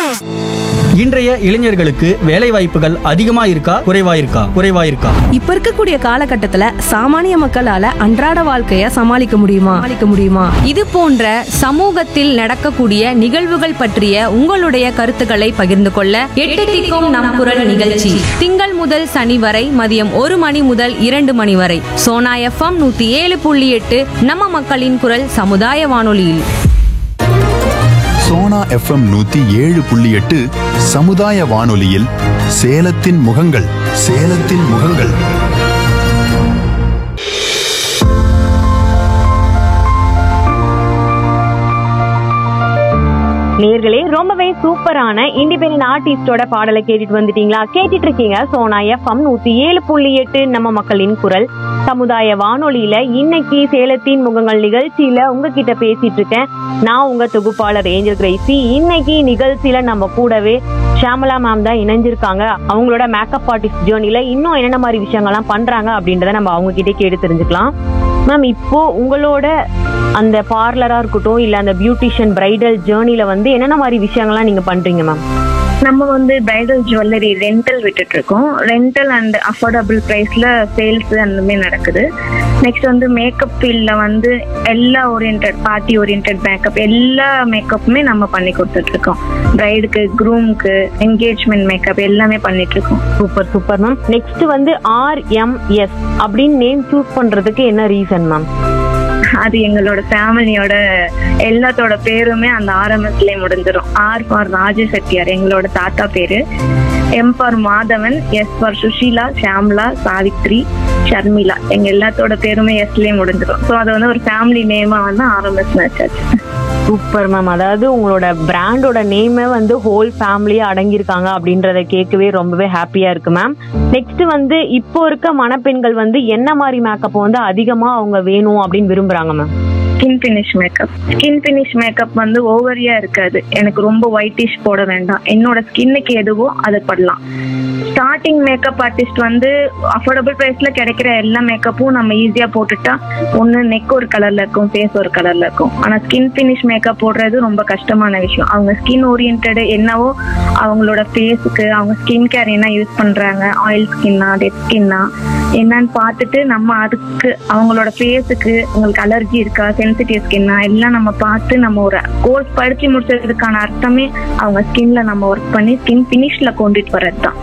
இன்றைய இளைஞர்களுக்கு வேலை வாய்ப்புகள் அதிகமா இருக்கா குறைவா இருக்கா குறைவா இருக்கா இப்ப இருக்கக்கூடிய காலகட்டத்துல சாமானிய மக்களால அன்றாட வாழ்க்கைய சமாளிக்க முடியுமா சமாளிக்க முடியுமா இது போன்ற சமூகத்தில் நடக்கக்கூடிய நிகழ்வுகள் பற்றிய உங்களுடைய கருத்துக்களை பகிர்ந்து கொள்ள எட்டு திக்கும் நம் குரல் நிகழ்ச்சி திங்கள் முதல் சனி வரை மதியம் ஒரு மணி முதல் இரண்டு மணி வரை சோனா எஃப்எம் நூத்தி ஏழு புள்ளி எட்டு நம்ம மக்களின் குரல் சமுதாய வானொலியில் சோனா எஃப்எம் நூத்தி ஏழு புள்ளி எட்டு சமுதாய வானொலியில் சேலத்தின் முகங்கள் சேலத்தின் முகங்கள் நேர்களே ரொம்பவே சூப்பரான இண்டிபெண்டன்ட் ஆர்டிஸ்டோட பாடலை கேட்டுட்டு வந்துட்டீங்களா கேட்டுட்டு இருக்கீங்க சோனா எஃப்எம் நூத்தி ஏழு புள்ளி எட்டு நம்ம மக்களின் குரல் சமுதாய வானொலியில இன்னைக்கு சேலத்தின் முகங்கள் நிகழ்ச்சியில உங்ககிட்ட பேசிட்டு இருக்கேன் நான் உங்க தொகுப்பாளர் ஏஞ்சல் கிரேசி இன்னைக்கு நிகழ்ச்சியில நம்ம கூடவே ஷாமலா மேம் தான் இணைஞ்சிருக்காங்க அவங்களோட மேக்கப் ஆர்டிஸ்ட் ஜேர்னில இன்னும் என்னென்ன மாதிரி விஷயங்கள்லாம் பண்றாங்க அப்படின்றத நம்ம அவங்க கிட்டே கேட்டு தெரிஞ்சுக்கலாம் மேம் இப்போ உங்களோட அந்த பார்லரா இருக்கட்டும் இல்ல அந்த பியூட்டிஷியன் பிரைடல் ஜேர்னில வந்து என்னென்ன மாதிரி விஷயங்கள்லாம் நீங்க பண்றீங்க மேம் நம்ம வந்து பிரைடல் ஜுவல்லரி ரெண்டல் விட்டுட்டு இருக்கோம் ரெண்டல் அண்ட் அஃபோர்டபுள் ப்ரைஸ்ல சேல்ஸ் அந்த மாதிரி நடக்குது நெக்ஸ்ட் வந்து மேக்கப் ஃபீல்ட்ல வந்து எல்லா ஓரியன்ட் பார்ட்டி ஓரியன்ட் மேக்கப் எல்லா மேக்கப்புமே நம்ம பண்ணி கொடுத்துட்டு இருக்கோம் பிரைடுக்கு க்ரூம்க்கு என்கேஜ்மெண்ட் மேக்கப் எல்லாமே பண்ணிட்டு இருக்கோம் சூப்பர் சூப்பர் மேம் நெக்ஸ்ட் வந்து ஆர்எம்எஸ் அப்படின்னு நேம் சூஸ் பண்றதுக்கு என்ன ரீசன் மேம் அது எங்களோட ஃபேமிலியோட எல்லாத்தோட பேருமே அந்த ஆர்எம்எஸ்லயே முடிஞ்சிடும் ஆர் ஃபார் ராஜ செட்டியார் எங்களோட தாத்தா பேரு M for Madhavan S for Sushila Shamla Savitri Sharmila எங்க எல்லாத்தோட பேருமே எஸ்லயே முடிஞ்சிடும் ஸோ அது வந்து ஒரு ஃபேமிலி நேமா வந்து ஆர்எம்எஸ் வச்சாச்சு சூப்பர் மேம் அதாவது உங்களோட பிராண்டோட நேமே வந்து ஹோல் ஃபேமிலியா அடங்கியிருக்காங்க அப்படின்றத கேட்கவே ரொம்பவே ஹாப்பியா இருக்கு மேம் நெக்ஸ்ட் வந்து இப்போ இருக்க மணப்பெண்கள் வந்து என்ன மாதிரி மேக்கப் வந்து அதிகமா அவங்க வேணும் அப்படின்னு விரும்புறாங்க ma'am skin finish makeup skin finish makeup வந்து ஓவரியா இருக்காது எனக்கு ரொம்ப ஒயிட்டிஷ் போட வேண்டாம் என்னோட ஸ்கின்னுக்கு எதுவோ அதை பண்ணலாம் ஸ்டார்டிங் மேக்கப் ஆர்டிஸ்ட் வந்து அஃபோர்டபுள் ப்ரைஸ்ல கிடைக்கிற எல்லா மேக்கப்பும் நம்ம ஈஸியா போட்டுட்டா ஒன்று நெக் ஒரு கலர்ல இருக்கும் ஃபேஸ் ஒரு கலர்ல இருக்கும் ஆனா ஸ்கின் ஃபினிஷ் மேக்கப் போடுறது ரொம்ப கஷ்டமான விஷயம் அவங்க ஸ்கின் ஓரியன்ட் என்னவோ அவங்களோட ஃபேஸுக்கு அவங்க ஸ்கின் கேர் என்ன யூஸ் பண்றாங்க ஆயில் ஸ்கின்னா டெட் ஸ்கின்னா என்னன்னு பார்த்துட்டு நம்ம அதுக்கு அவங்களோட ஃபேஸுக்கு உங்களுக்கு அலர்ஜி இருக்கா சென்சிட்டிவ் ஸ்கின்னா எல்லாம் நம்ம பார்த்து நம்ம ஒரு கோர்ஸ் படிச்சு முடிச்சதுக்கான அர்த்தமே அவங்க ஸ்கின்ல நம்ம ஒர்க் பண்ணி ஸ்கின் ஃபினிஷ்ல கொண்டுட்டு வர்றது தான்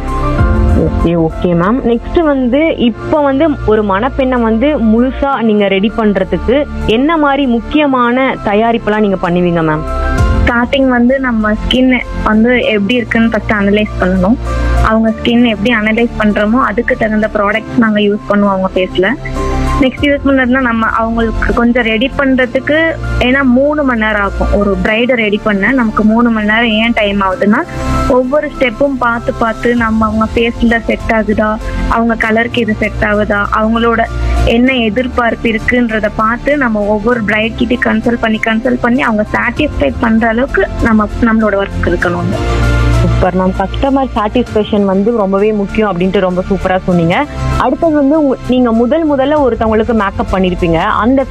ஓகே ஓகே மேம் நெக்ஸ்ட் வந்து இப்போ வந்து ஒரு மணப்பெண்ணை வந்து முழுசா நீங்க ரெடி பண்றதுக்கு என்ன மாதிரி முக்கியமான தயாரிப்புலாம் நீங்க பண்ணுவீங்க மேம் ஸ்டார்டிங் வந்து நம்ம ஸ்கின் வந்து எப்படி இருக்குன்னு ஃபர்ஸ்ட் அனலைஸ் பண்ணணும் அவங்க ஸ்கின் எப்படி அனலைஸ் பண்றோமோ அதுக்கு தகுந்த ப்ராடக்ட்ஸ் நாங்க யூஸ் பண்ணுவோம் அவங்க ஃபேஸ்ல நெக்ஸ்ட் யூஸ் பண்ணதுன்னா நம்ம அவங்களுக்கு கொஞ்சம் ரெடி பண்றதுக்கு ஏன்னா மூணு மணி நேரம் ஆகும் ஒரு பிரைடை ரெடி பண்ண நமக்கு மூணு மணி நேரம் ஏன் டைம் ஆகுதுன்னா ஒவ்வொரு ஸ்டெப்பும் பார்த்து பார்த்து நம்ம அவங்க ஃபேஸ்ல செட் ஆகுதா அவங்க கலருக்கு இது செட் ஆகுதா அவங்களோட என்ன எதிர்பார்ப்பு இருக்குன்றத பார்த்து நம்ம ஒவ்வொரு பிரைட் கிட்ட கன்சல்ட் பண்ணி கன்சல்ட் பண்ணி அவங்க சாட்டிஸ்ஃபை பண்ற அளவுக்கு நம்ம நம்மளோட ஒர்க் இருக்கணும் சூப்பர் மேம் கஸ்டமர் சாட்டிஸ்ஃபேக்ஷன் வந்து ரொம்பவே முக்கியம் அப்படின்ட்டு ரொம்ப சூப்பரா சொன்னீங்க அடுத்தது வந்து உங்க- நீங்க முதல் முதல்ல ஒருத்தவங்களுக்கு மேக்கப் பண்ணிருப்பீங்க அந்த